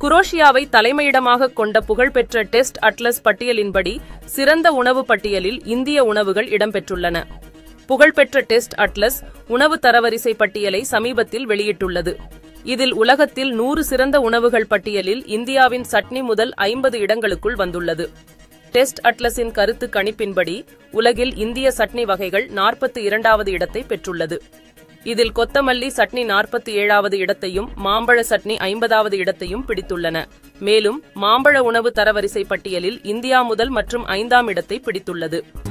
குரோஷியாவை தலைமையிடமாக கொண்ட புகழ்பெற்ற டெஸ்ட் அட்லஸ் பட்டியலின்படி சிறந்த உணவு பட்டியலில் இந்திய உணவுகள் இடம்பெற்றுள்ளன புகழ்பெற்ற டெஸ்ட் அட்லஸ் உணவு தரவரிசை பட்டியலை சமீபத்தில் வெளியிட்டுள்ளது இதில் உலகத்தில் நூறு சிறந்த உணவுகள் பட்டியலில் இந்தியாவின் சட்னி முதல் ஐம்பது இடங்களுக்குள் வந்துள்ளது டெஸ்ட் அட்லஸின் கருத்து கணிப்பின்படி உலகில் இந்திய சட்னி வகைகள் நாற்பத்தி இரண்டாவது இடத்தை பெற்றுள்ளது இதில் கொத்தமல்லி சட்னி நாற்பத்தி ஏழாவது இடத்தையும் மாம்பழ சட்னி ஐம்பதாவது இடத்தையும் பிடித்துள்ளன மேலும் மாம்பழ உணவு தரவரிசை பட்டியலில் இந்தியா முதல் மற்றும் ஐந்தாம் இடத்தை பிடித்துள்ளது